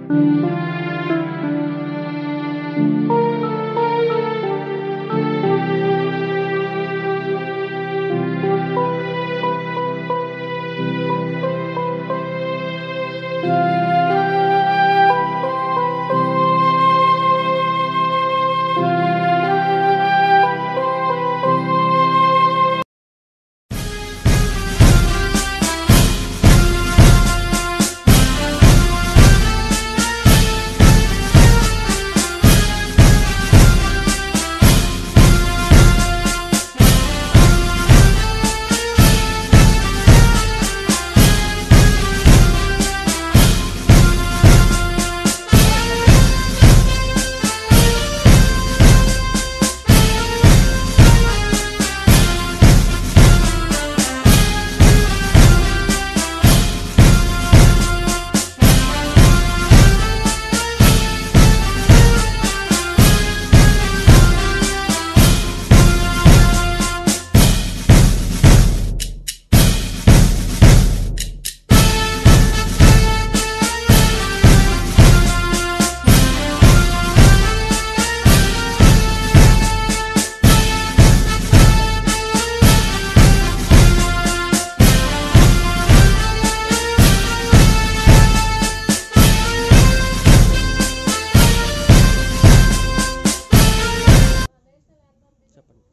చెప్పండి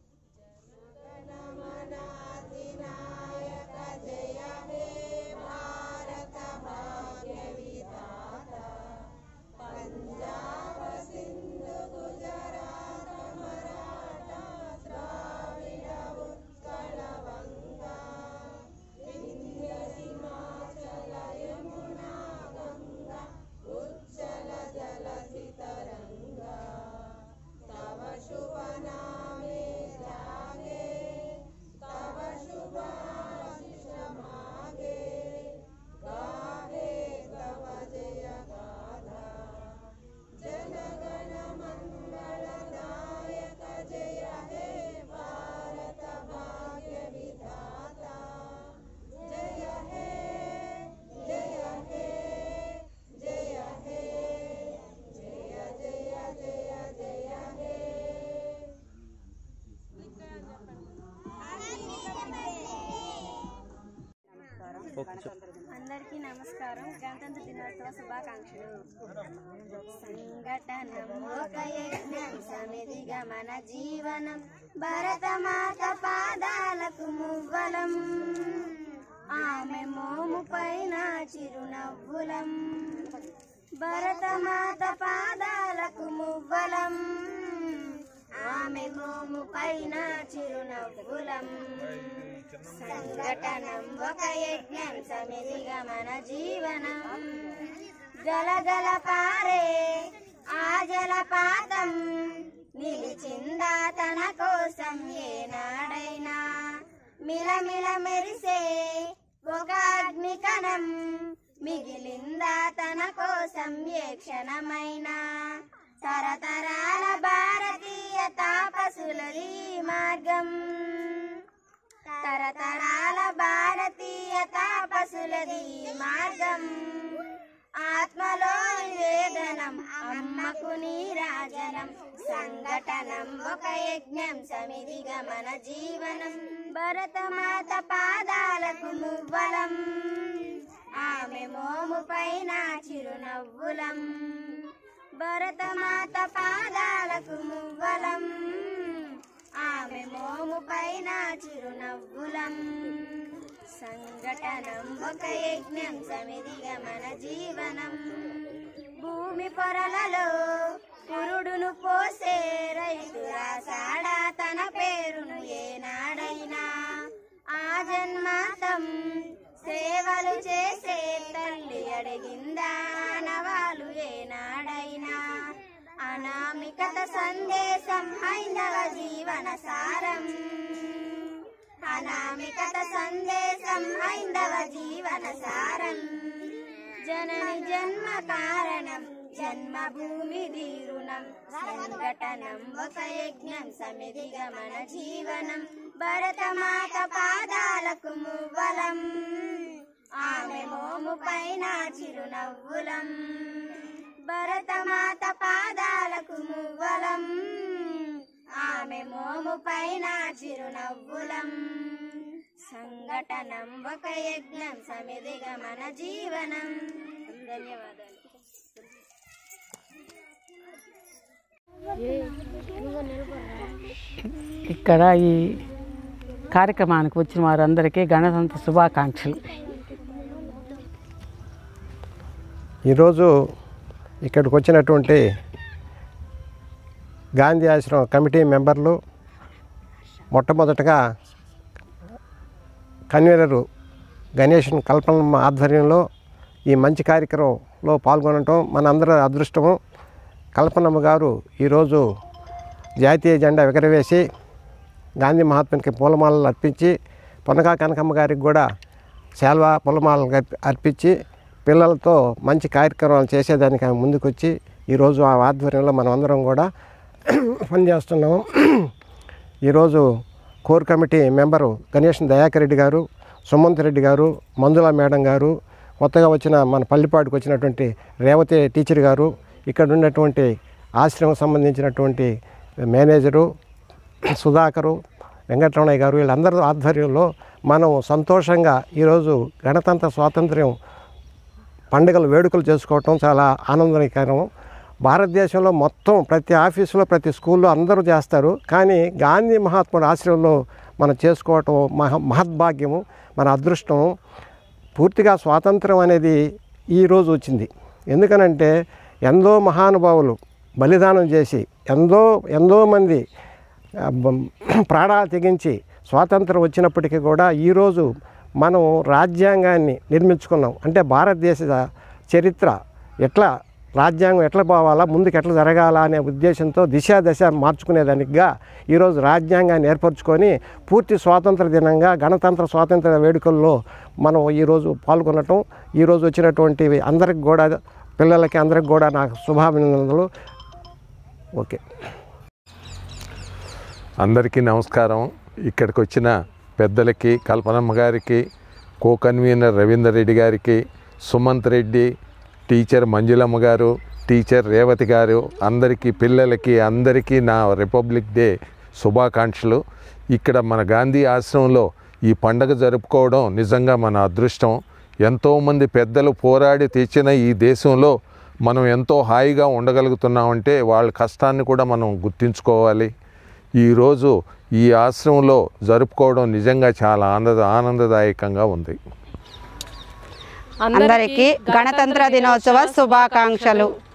ఓకే చెప్పు అందరికీ నమస్కారం గణతంత్ర దినోత్సవ శుభాకాంక్షలు సంఘటనం ఒక యజ్ఞం సమిధిగా మన జీవనం భరతమాత పాదాలకు మువ్వలం ఆమె మోము పైన చిరునవ్వులం భరతమాత పాదాలకు మువ్వలం ఆమె మోము పైన చిరునవ్వులం సంఘటనం ఒక యజ్ఞం సమిధిగా మన జీవనం గలగల పారే ఆ జలపాతం నిలిచిందా తన కోసం ఏనాడైనా మిలమిల మెరిసే ఒక అగ్ని కణం మిగిలిందా తన కోసం ఏ క్షణమైనా తరతరాల భారతీయ తాపసులది ఈ మార్గం తరతరాల భారతీయ తాపసులది ఈ మార్గం ఆత్మలో వేదనం అమ్మకు నీరాజనం సంఘటనం ఒక యజ్ఞం సమిధిగా మన జీవనం భరతమాత పాదాలకు మువ్వలం ఆమె మోము పైన చిరునవ్వులం భరతమాత పాదాలకు మువ్వలం ఆమె మోము పైన చిరునవ్వులం సంఘటనం ఒక యజ్ఞం సమిధిగా మన జీవనం భూమి పొరలలో పురుడును పోసే రైతు రాసాడా తన పేరును ఏనాడైనా ఆ జన్మాంతం సేవలు చేసే తల్లి అడిగిందా నవాలు ఏనాడైనా అనామికత సందేశం హైందవ జీవన సారం అనామికత సందేశం హైందవ జీవన సారం జనని జన్మ కారణం జన్మభూమి దీరుణం సంఘటనం ఒక యజ్ఞం సమిధిగా మన జీవనం భరతమాత పాదాలకు మువ్వలం ఆమె మోము పైన చిరునవ్వులం భరతమాత పాదాలకు మువ్వలం ఆమె మోము పైన చిరునవ్వులం సంఘటనం ఒక యజ్ఞం సమిదిగా మన జీవనం ధన్యవాదాలు ఇక్కడ ఈ కార్యక్రమానికి వచ్చిన వారందరికీ గణతంత్ర శుభాకాంక్షలు ఈరోజు ఇక్కడికి వచ్చినటువంటి గాంధీ ఆశ్రమం కమిటీ మెంబర్లు మొట్టమొదటగా కన్వీనరు గణేషన్ కల్పన ఆధ్వర్యంలో ఈ మంచి కార్యక్రమంలో పాల్గొనటం మనందరి అదృష్టము కల్పనమ్మ గారు ఈరోజు జాతీయ జెండా ఎగరవేసి గాంధీ మహాత్మునికి పూలమాలలు అర్పించి పొనగా కనకమ్మ గారికి కూడా శాల్వా పూలమాలలు అర్పి- అర్పించి పిల్లలతో మంచి కార్యక్రమాలు చేసేదానికి ఆమె ముందుకొచ్చి ఈరోజు ఆ ఆధ్వర్యంలో మనం అందరం కూడా పనిచేస్తున్నాము ఈరోజు core committee member Ganesh Dayakar Reddy garu Sumanth Reddy గారు మంజుల మేడం గారు కొత్తగా వచ్చిన మన పల్లిపాడుకు వచ్చినటువంటి రేవతి టీచర్ గారు ఇక్కడ ఉన్నటువంటి ఆశ్రమం సంబంధించినటువంటి మేనేజరు సుధాకరు వెంకటరమణయ్య గారు వీళ్ళందరి ఆధ్వర్యంలో మనం సంతోషంగా ఈరోజు గణతంత్ర స్వాతంత్ర్యం పండుగలు వేడుకలు చేసుకోవటం చాలా ఆనందకరం భారతదేశంలో మొత్తం ప్రతి ఆఫీసులో ప్రతి స్కూల్లో అందరూ చేస్తారు కానీ గాంధీ మహాత్ముడు ఆశ్రమంలో మనం చేసుకోవటం మహ మహద్భాగ్యము మన అదృష్టం పూర్తిగా స్వాతంత్రం అనేది ఈరోజు వచ్చింది ఎందుకనంటే ఎంతో మహానుభావులు బలిదానం చేసి ఎంతో ఎంతో మంది ఆ, బం- ప్రాణాలు తెగించి స్వాతంత్రం వచ్చినప్పటికీ కూడా ఈరోజు మనం రాజ్యాంగాన్ని నిర్మించుకున్నాం అంటే భారతదేశ చరిత్ర ఎట్లా రాజ్యాంగం ఎట్లా పోవాలా ముందుకు ఎట్లా జరగాల అనే ఉద్దేశంతో దిశ దశ మార్చుకునేదానికిగా ఈరోజు రాజ్యాంగాన్ని ఏర్పరచుకొని పూర్తి స్వాతంత్ర దినంగా గణతంత్ర స్వాతంత్ర వేడుకల్లో మనం ఈరోజు పాల్గొనటం ఈరోజు వచ్చినటువంటి అందరికి కూడా పిల్లలకి అందరికి కూడా నాకు శుభాభినందనలు ఓకే అందరికీ నమస్కారం ఇక్కడికి వచ్చిన పెద్దలకి కల్పనమ్మ గారికి కో కన్వీనర్ రవీందర్ రెడ్డి గారికి సుమంత్ రెడ్డి టీచర్ మంజులమ్మ గారు టీచర్ రేవతి గారు అందరికీ పిల్లలకి అందరికీ నా రిపబ్లిక్ డే శుభాకాంక్షలు ఇక్కడ మన గాంధీ ఆశ్రమంలో ఈ పండగ జరుపుకోవడం నిజంగా మన అదృష్టం ఎంతోమంది పెద్దలు పోరాడి తెచ్చిన ఈ దేశంలో మనం ఎంతో హాయిగా ఉండగలుగుతున్నామంటే వాళ్ళ కష్టాన్ని కూడా మనం గుర్తించుకోవాలి ఈరోజు ఈ ఆశ్రమంలో జరుపుకోవడం నిజంగా చాలా ఆనంద ఆనందదాయకంగా ఉంది అందరికీ గణతంత్ర దినోత్సవ శుభాకాంక్షలు